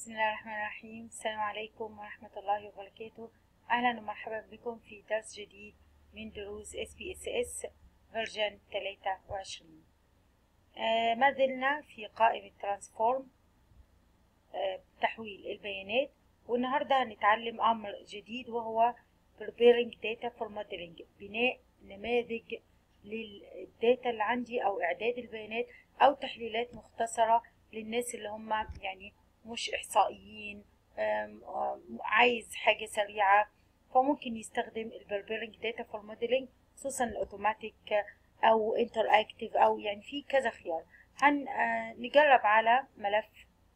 بسم الله الرحمن الرحيم السلام عليكم ورحمة الله وبركاته أهلا ومرحبا بكم في درس جديد من دروس SPSS فيرجن 23 آه ما زلنا في قائمة ترانسفورم آه تحويل البيانات والنهاردة هنتعلم أمر جديد وهو preparing data for modeling بناء نماذج للداتا اللي عندي أو إعداد البيانات أو تحليلات مختصرة للناس اللي هم يعني مش إحصائيين عايز حاجة سريعة فممكن يستخدم البربرنج داتا فور موديلنج خصوصا الاوتوماتيك او انتر اكتف او يعني في كذا خيار هنجرب على ملف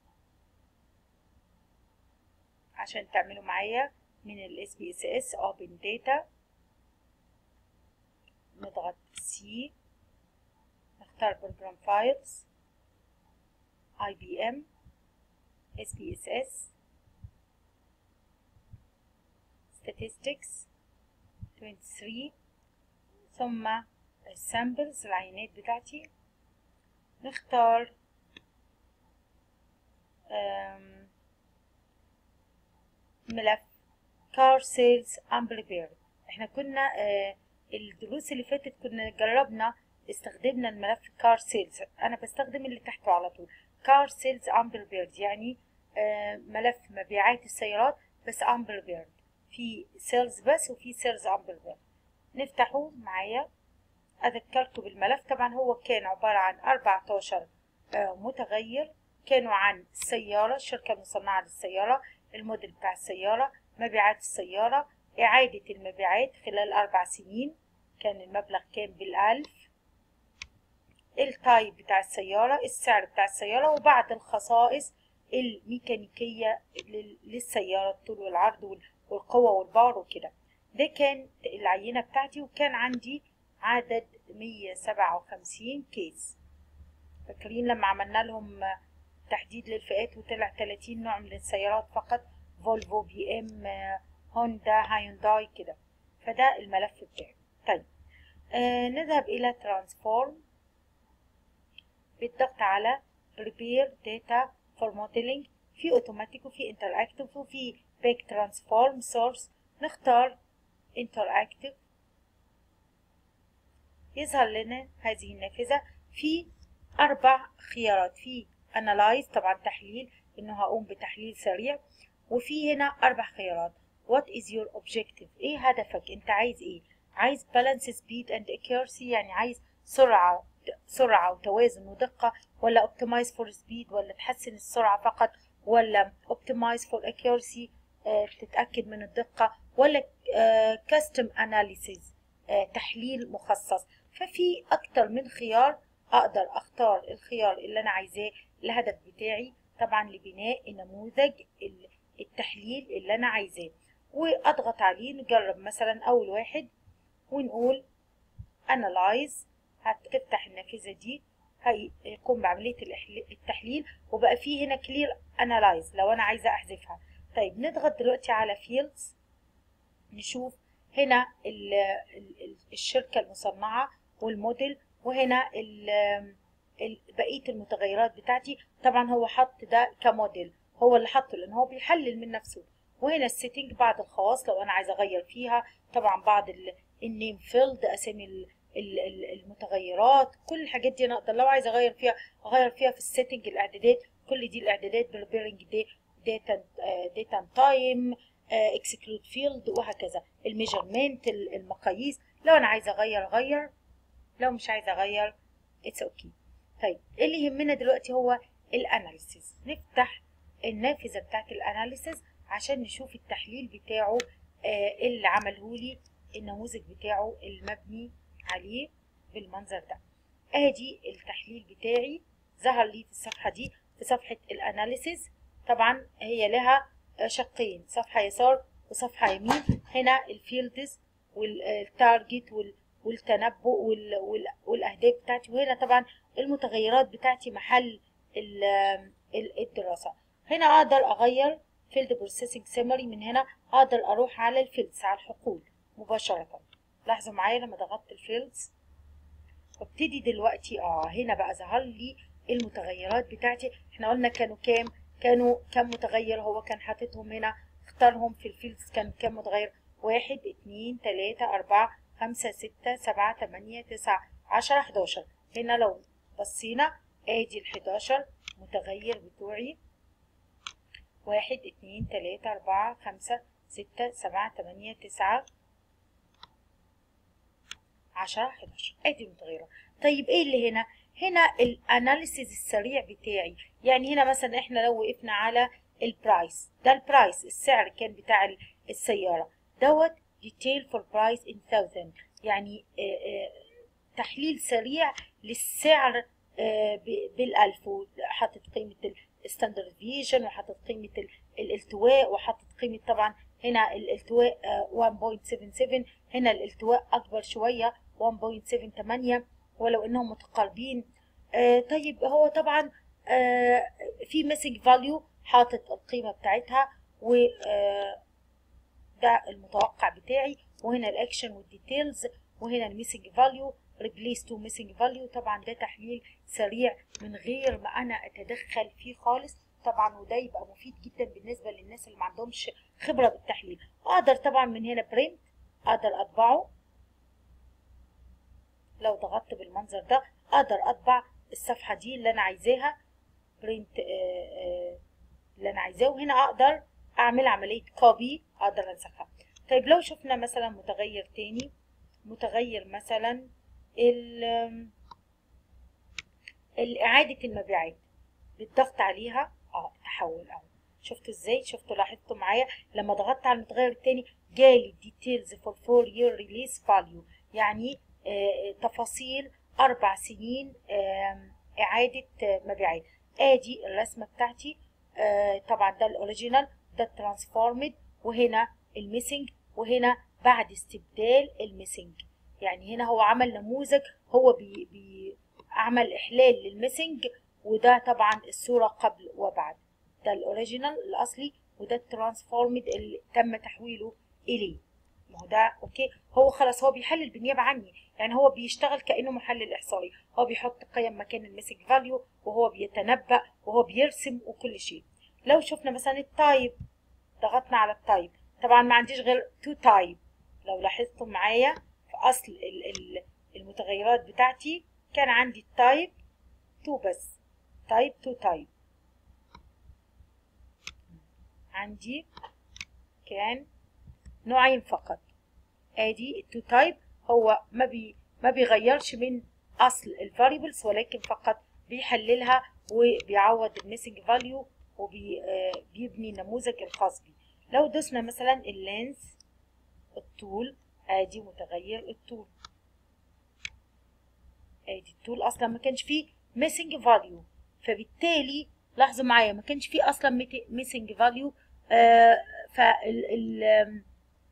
عشان تعملوا معايا من ال SPSS Open Data نضغط C نختار Program Files IBM SPSS Statistics 23 ثم السامبلز العينات بتاعتي نختار ملف car sales unprepared احنا كنا الدروس اللي فاتت كنا جربنا استخدمنا الملف car sales انا بستخدم اللي تحته على طول car sales unprepared يعني ملف مبيعات السيارات بس unprepared في سيلز بس وفي سيلز unprepared نفتحه معايا اذكركم بالملف طبعا هو كان عبارة عن 14 متغير كانوا عن السيارة الشركة المصنعة للسيارة الموديل بتاع السيارة مبيعات السيارة إعادة المبيعات خلال أربع سنين كان المبلغ كام بالألف التايب بتاع السيارة السعر بتاع السيارة وبعض الخصائص الميكانيكية للسيارة الطول والعرض والقوة والباور وكده ده كان العينة بتاعتي وكان عندي عدد 157 كيس فاكرين لما عملنا لهم تحديد للفئات وطلع 30 نوع من السيارات فقط فولفو بي ام هوندا هايونداي كده فده الملف بتاعي طيب آه نذهب الى ترانسفورم بالضغط على prepare data for modeling في اوتوماتيك وفي interactive وفي back transform source نختار interactive يظهر لنا هذه النافذة في أربع خيارات في analyze طبعا تحليل إنه هقوم بتحليل سريع وفي هنا أربع خيارات what is your objective إيه هدفك أنت عايز إيه عايز balance speed and accuracy يعني عايز سرعة سرعة وتوازن ودقة ولا optimize for speed ولا تحسن السرعة فقط ولا optimize for accuracy آه تتأكد من الدقة ولا آه custom analysis آه تحليل مخصص ففي أكتر من خيار أقدر أختار الخيار اللي أنا عايزاه الهدف بتاعي طبعا لبناء نموذج التحليل اللي أنا عايزاه وأضغط عليه نجرب مثلا أول واحد ونقول analyze هتفتح النافذة دي هيقوم بعملية التحليل وبقى فيه هنا clear analyze لو أنا عايزة أحذفها طيب نضغط دلوقتي على fields نشوف هنا ال ال الشركة المصنعة والموديل وهنا ال ال بقية المتغيرات بتاعتي طبعا هو حط ده كموديل هو اللي حطه لأن هو بيحلل من نفسه وهنا السيتنج بعض الخواص لو أنا عايزة أغير فيها طبعا بعض النيم فيلد أسامي المتغيرات كل الحاجات دي انا اقدر لو عايزه اغير فيها اغير فيها في السيتنج الاعدادات كل دي الاعدادات بريبيرنج دي داتا داتا تايم اكسكلود فيلد وهكذا الميجرمنت المقاييس لو انا عايزه اغير اغير لو مش عايزه اغير اتس اوكي okay. طيب اللي يهمنا دلوقتي هو الاناليسيز نفتح النافذه بتاعت الاناليسيز عشان نشوف التحليل بتاعه آه اللي عمله لي النموذج بتاعه المبني عليه بالمنظر ده ادي التحليل بتاعي ظهر لي في الصفحه دي في صفحه الاناليسيز طبعا هي لها شقين صفحه يسار وصفحه يمين هنا الفيلدز والتارجت والتنبؤ والاهداف بتاعتي وهنا طبعا المتغيرات بتاعتي محل الدراسه هنا اقدر اغير فيلد بروسيسنج سيمري من هنا اقدر اروح على الفيلدز على الحقول مباشره لاحظوا معايا لما ضغطت الفيلدز وابتدي دلوقتي اه هنا بقى ظهر لي المتغيرات بتاعتي احنا قلنا كانوا كام كانوا كم متغير هو كان حاططهم هنا اختارهم في الفيلدز كان كم متغير واحد اتنين تلاتة أربعة خمسة ستة سبعة تمانية تسعة عشرة حداشر هنا لو بصينا ادي الحداشر متغير بتوعي واحد اتنين تلاتة أربعة خمسة ستة سبعة تمانية تسعة عشرة حداشر ادي المتغيرات طيب ايه اللي هنا هنا الاناليسيز السريع بتاعي يعني هنا مثلا احنا لو وقفنا على البرايس ده البرايس السعر كان بتاع السيارة دوت detail for price in thousand يعني آآ آآ تحليل سريع للسعر بالألف وحاطط قيمة الستاندرد ديفيشن وحاطط قيمة الالتواء وحاطط قيمة طبعا هنا الالتواء 1.77 هنا الالتواء أكبر شوية 1.78 ولو إنهم متقاربين آه طيب هو طبعا آه في ميسنج فاليو حاطط القيمة بتاعتها و آه ده المتوقع بتاعي وهنا الاكشن والديتيلز وهنا الميسنج فاليو ريبليس تو ميسنج فاليو طبعا ده تحليل سريع من غير ما انا اتدخل فيه خالص طبعا وده يبقى مفيد جدا بالنسبه للناس اللي ما عندهمش خبره بالتحليل اقدر طبعا من هنا برنت اقدر اطبعه لو ضغطت بالمنظر ده اقدر اطبع الصفحه دي اللي انا عايزاها برنت اللي انا عايزاه وهنا اقدر اعمل عمليه كوبي اقدر انسخها طيب لو شفنا مثلا متغير تاني متغير مثلا ال اعاده المبيعات بالضغط عليها اه تحول اهو شفتوا ازاي شفتوا لاحظتوا معايا لما ضغطت على المتغير التاني جالي ديتيلز فور فور يير ريليس فاليو يعني آه تفاصيل اربع سنين آه اعاده مبيعات ادي الرسمه بتاعتي آه طبعا ده الاوريجينال ده الترانسفورمد وهنا الميسنج وهنا بعد استبدال الميسنج يعني هنا هو عمل نموذج هو بي بي عمل احلال للميسنج وده طبعا الصوره قبل وبعد ده الاوريجينال الاصلي وده الترانسفورمد اللي تم تحويله اليه ما هو ده اوكي هو خلاص هو بيحلل بالنيابه عني يعني هو بيشتغل كانه محلل احصائي هو بيحط قيم مكان الميسنج فاليو وهو بيتنبأ وهو بيرسم وكل شيء لو شفنا مثلا التايب ضغطنا على التايب طبعا ما عنديش غير تو تايب لو لاحظتم معايا في اصل المتغيرات بتاعتي كان عندي التايب تو بس تايب تو تايب عندي كان نوعين فقط ادي التو تايب هو ما بي ما بيغيرش من اصل الفاريبلز ولكن فقط بيحللها وبيعوض الميسنج فاليو وبيبني نموذج الخاص بيه لو دوسنا مثلا اللينس الطول ادي متغير الطول ادي الطول اصلا ما كانش فيه ميسنج فاليو فبالتالي لاحظوا معايا ما كانش فيه اصلا ميسنج فاليو آه فال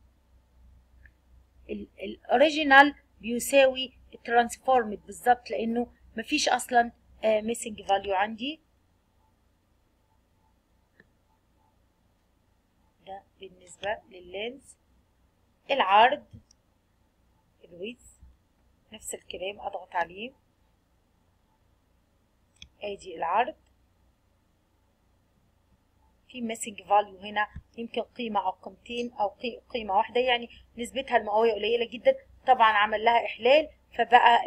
الاوريجينال بيساوي الترانسفورمد بالظبط لانه مفيش اصلا ميسنج فاليو عندي ده بالنسبة لللينز العرض الويز نفس الكلام اضغط عليه ادي العرض في ميسنج فاليو هنا يمكن قيمة أو قيمتين أو قيمة واحدة يعني نسبتها المئوية قليلة جدا طبعا عمل لها إحلال فبقى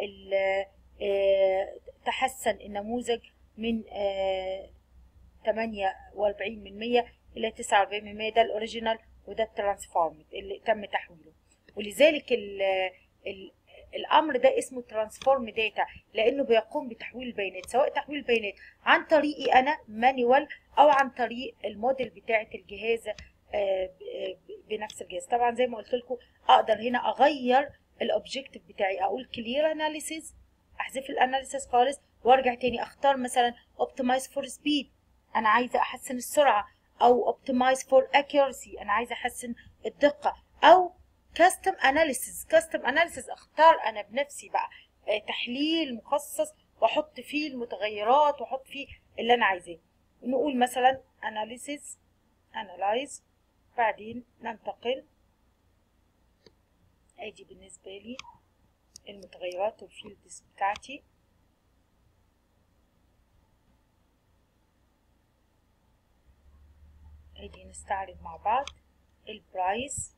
تحسن النموذج من تمانية وأربعين من مية إلى تسعة وأربعين من مية ده الأوريجينال وده الترانسفورمد اللي تم تحويله ولذلك ال ال الامر ده اسمه ترانسفورم داتا لانه بيقوم بتحويل البيانات سواء تحويل البيانات عن طريقي انا مانيوال او عن طريق الموديل بتاعه الجهاز بنفس الجهاز طبعا زي ما قلت لكم اقدر هنا اغير الاوبجكتيف بتاعي اقول كلير اناليسيز احذف الاناليسيز خالص وارجع تاني اختار مثلا اوبتمايز فور سبيد انا عايزه احسن السرعه او اوبتمايز فور اكيورسي انا عايزه احسن الدقه او كاستم اناليسيز كاستم اناليسيز اختار انا بنفسي بقى تحليل مخصص واحط فيه المتغيرات واحط فيه اللي انا عايزاه نقول مثلا اناليسيز انالايز بعدين ننتقل ادي بالنسبه لي المتغيرات والفيلدز بتاعتي ادي نستعرض مع بعض البرايس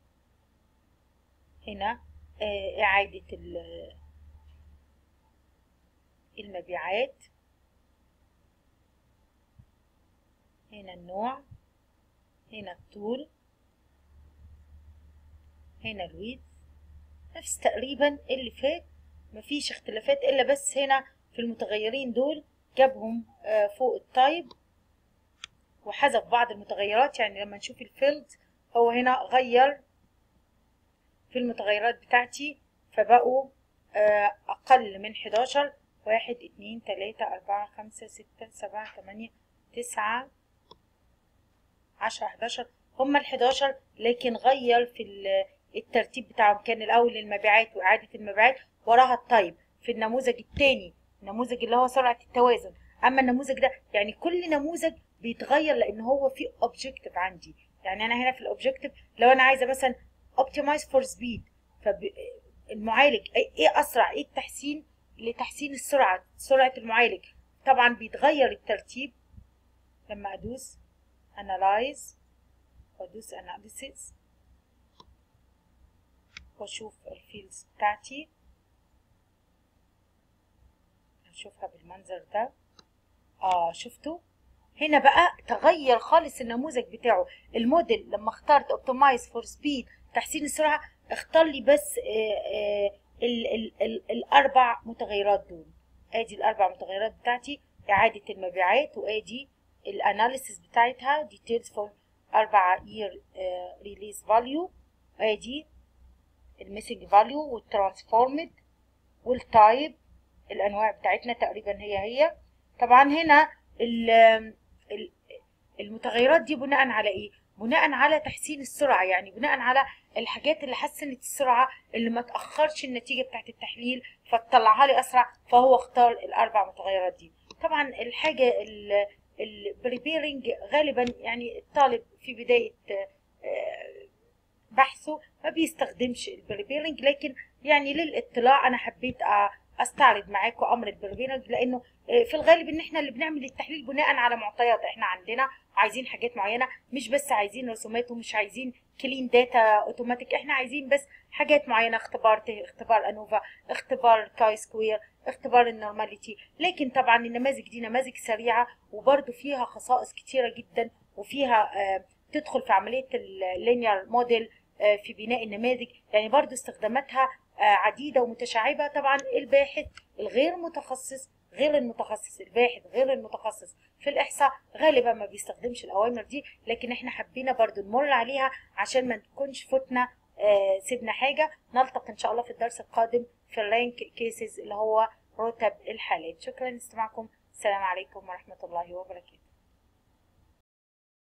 هنا آه، إعادة المبيعات هنا النوع هنا الطول هنا الويد نفس تقريبا اللي فات مفيش اختلافات الا بس هنا في المتغيرين دول جابهم آه، فوق التايب وحذف بعض المتغيرات يعني لما نشوف الفيلد هو هنا غير في المتغيرات بتاعتي فبقوا آه، أقل من 11 واحد اتنين تلاتة أربعة خمسة ستة سبعة تمانية تسعة عشرة حداشر هما الحداشر لكن غير في الترتيب بتاعهم كان الأول المبيعات وإعادة المبيعات وراها الطيب في النموذج التاني النموذج اللي هو سرعة التوازن أما النموذج ده يعني كل نموذج بيتغير لأن هو في أوبجيكتيف عندي يعني أنا هنا في الأوبجيكتيف لو أنا عايزة مثلا optimize for speed فالمعالج ايه اسرع ايه التحسين لتحسين السرعه سرعه المعالج طبعا بيتغير الترتيب لما ادوس analyze وادوس analysis واشوف الفيلدز بتاعتي هشوفها بالمنظر ده اه شفتوا هنا بقى تغير خالص النموذج بتاعه الموديل لما اخترت اوبتمايز فور سبيد تحسين السرعه اختار لي بس آه، آه، ال ال ال الاربع متغيرات دول ادي الاربع متغيرات بتاعتي اعاده المبيعات وادي الاناليسيس بتاعتها ديتيلز فور اربع يير ريليز فاليو ادي الميسنج فاليو والترانسفورمد والتايب الانواع بتاعتنا تقريبا هي هي طبعا هنا المتغيرات دي بناء على ايه بناء على تحسين السرعه يعني بناء على الحاجات اللي حسنت السرعه اللي ما تاخرش النتيجه بتاعت التحليل فتطلعها لي اسرع فهو اختار الاربع متغيرات دي طبعا الحاجه البريبيرنج غالبا يعني الطالب في بدايه آه، بحثه ما بيستخدمش البريبيرنج لكن يعني للاطلاع انا حبيت استعرض معاكم امر البريبيرنج لانه آه، في الغالب ان احنا اللي بنعمل التحليل بناء على معطيات احنا عندنا عايزين حاجات معينه مش بس عايزين رسومات ومش عايزين كلين داتا اوتوماتيك احنا عايزين بس حاجات معينه اختبار اختبار انوفا اختبار كاي سكوير اختبار النورماليتي لكن طبعا النماذج دي نماذج سريعه وبرده فيها خصائص كتيره جدا وفيها آه، تدخل في عمليه اللينير موديل آه، في بناء النماذج يعني برضو استخداماتها آه، عديدة ومتشعبة طبعا الباحث الغير متخصص غير المتخصص الباحث غير المتخصص في الإحصاء غالبا ما بيستخدمش الأوامر دي لكن احنا حبينا برضو نمر عليها عشان ما نكونش فتنا آه سيبنا حاجة نلتقي إن شاء الله في الدرس القادم في الرانك كيسز اللي هو رتب الحالات شكرا لاستماعكم السلام عليكم ورحمة الله وبركاته